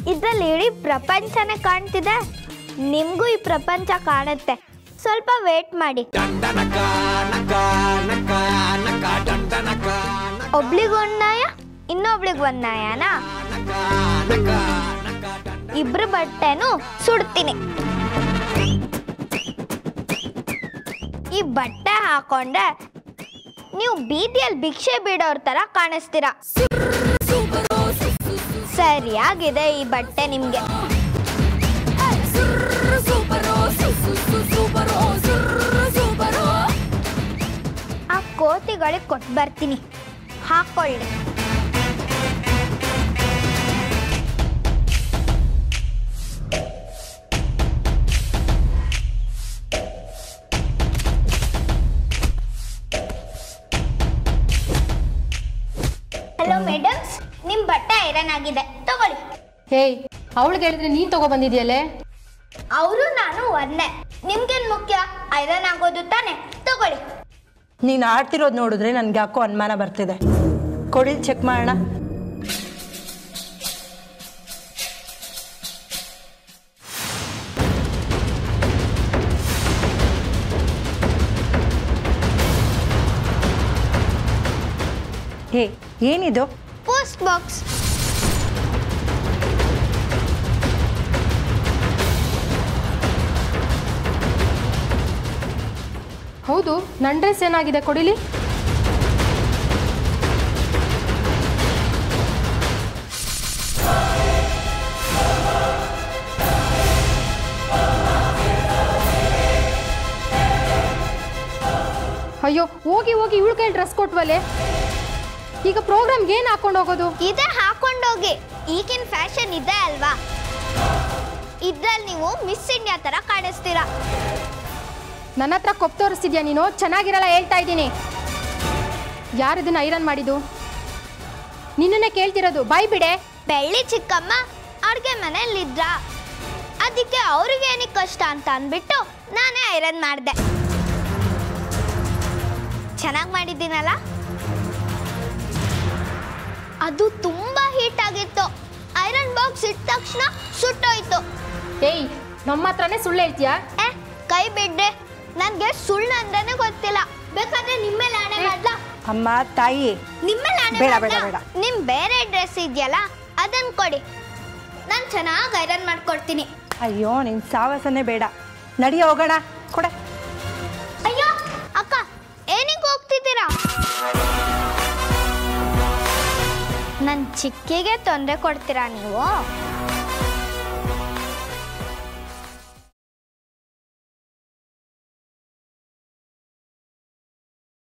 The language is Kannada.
ಇದ್ರಲ್ಲಿ ಇಡೀ ಪ್ರಪಂಚನೇ ಕಾಣ್ತಿದೆ ನಿಮ್ಗೂ ಈ ಪ್ರಪಂಚ ಕಾಣುತ್ತೆ ಸ್ವಲ್ಪ ವೇಟ್ ಮಾಡಿ ಒಬ್ಳಿಗೆ ಒಂದ್ ನ್ಯಾಯ ಇನ್ನೊಬ್ಳಿಗೆ ಒಂದ್ ನ್ಯಾಯನಾ ಇಬ್ರು ಬಟ್ಟೆನು ಸುಡ್ತೀನಿ ಈ ಬಟ್ಟೆ ಹಾಕೊಂಡ್ರೆ ನೀವು ಬೀದಿಯಲ್ಲಿ ಭಿಕ್ಷೆ ಬಿಡೋರ್ ತರ ಕಾಣಿಸ್ತೀರಾ ಸರಿಯಾಗಿದೆ ಈ ಬಟ್ಟೆ ನಿಮ್ಗೆ ಆ ಕೋತಿಗಳಿಗೆ ಕೊಟ್ಟು ಬರ್ತೀನಿ ಹಾಕೊಳ್ಳಿ ಹಲೋ ಮೇಡಮ್ಸ್ ನಿಮ್ ಬಟ್ಟೆ ಐರನ್ ಆಗಿದೆ ತಗೊಳ್ಳಿ ಹೇಯ್ ಅವಳಿಗೆ ಹೇಳಿದ್ರೆ ನೀನ್ ತಗೋ ಬಂದಿದ್ಯಲ್ಲೇ ಅವರು ನಾನು ಒಂದೇ ನಿಮ್ಗೇನ್ ಮುಖ್ಯ ಐರನ್ ಆಗೋದು ತಾನೆ ತಗೊಳ್ಳಿ ನೀನು ಆಡ್ತಿರೋದು ನೋಡಿದ್ರೆ ನನ್ಗೆ ಯಾಕೋ ಅನುಮಾನ ಬರ್ತಿದೆ ಕೊಡಿ ಚೆಕ್ ಮಾಡೋಣ ಹೇ ಏನಿದು ಪೋಸ್ಟ್ ಬಾಕ್ಸ್ ಹೌದು ನನ್ನ ಡ್ರೆಸ್ ಏನಾಗಿದೆ ಕೊಡಿಲಿ ಅಯ್ಯೋ ಹೋಗಿ ಹೋಗಿ ಇವಳ ಕೈ ಡ್ರೆಸ್ ಕೊಟ್ವಲೆ ಈಗ ಪ್ರೋಗ್ರಾಮ್ಗೆ ಏನು ಹಾಕೊಂಡು ಹೋಗೋದು ಇದೇ ಹಾಕೊಂಡೋಗಿ ಈಗಿನ ಫ್ಯಾಷನ್ ಇದೆ ಅಲ್ವಾ ಇದ್ರಲ್ಲಿ ನೀವು ಮಿಸ್ ಇಂಡಿಯಾ ತರ ಕಾಣಿಸ್ತೀರಾ ನನ್ನ ಹತ್ರ ಕೊಪ್ಪು ತೋರಿಸ್ತಿದ್ಯಾ ನೀನು ಚೆನ್ನಾಗಿರಲ್ಲ ಹೇಳ್ತಾ ಇದ್ದೀನಿ ಯಾರು ಇದನ್ನ ಐರನ್ ಮಾಡಿದ್ದು ನಿನ್ನನ್ನೇ ಕೇಳ್ತಿರೋದು ಬಾಯ್ ಬಿಡೆ ಬೆಳ್ಳಿ ಚಿಕ್ಕಮ್ಮ ಅಡ್ಗೆ ಮನೆಯಲ್ಲಿದ್ರ ಅದಕ್ಕೆ ಅವ್ರಿಗೆ ಏನಕ್ಕೆ ಕಷ್ಟ ಅಂತ ಅಂದ್ಬಿಟ್ಟು ನಾನೇ ಐರನ್ ಮಾಡಿದೆ ಚೆನ್ನಾಗಿ ಮಾಡಿದ್ದೀನಲ್ಲ ಅದು ತುಂಬಾ ಹೀಟ್ ಆಗಿತ್ತು ಐರನ್ ಬಾಕ್ಸ್ ಇಟ್ಟ ತಕ್ಷಣ ಸುಟ್ಟೋಯ್ತು ಏಯ್ ನಮ್ಮ ಹತ್ರನೇ ಸುಳ್ಳು ಹೇಳ್ತೀಯಾ ಏ ಕೈ ಬಿಡ್ರೆ ನನ್ಗೆ ಸುಳ್ಳು ಅಂದ್ರೇನೆ ಗೊತ್ತಿಲ್ಲ ಬೇಕಾದ್ರೆ ನಿಮ್ಮೇಲೆ ಆಣೆ ಮಾಡ್ಲಾ ಅಮ್ಮ ತಾಯಿ ನಿಮ್ಮೇಲೆ ಆಣೆ ಬೇಡ, ಮಾಡ್ಲಾ? ಬೇಡ, ಬೇಡ. ನಿಮ್ ಬೇರೆ ಡ್ರೆಸ್ ಇದೆಯಲ್ಲ ಅದನ್ನ ಕೊಡಿ ನಾನು ಚೆನ್ನಾಗಿ ಐರನ್ ಮಾಡ್ಕೊಡ್ತೀನಿ ಅಯ್ಯೋ ನಿನ್ನ ಸಾವಸನೇ ಬೇಡ ನಡಿ ಹೋಗೋಣ ಕೊಡೆ ಅಯ್ಯೋ ಅಕ್ಕ ಏನಿಗೆ ಹೋಗ್ತಿದ್ದೀರಾ ನನ್ನ ಚಿಕ್ಕಿಗೆ ತೊಂದರೆ ಕೊಡ್ತೀರಾ ನೀವು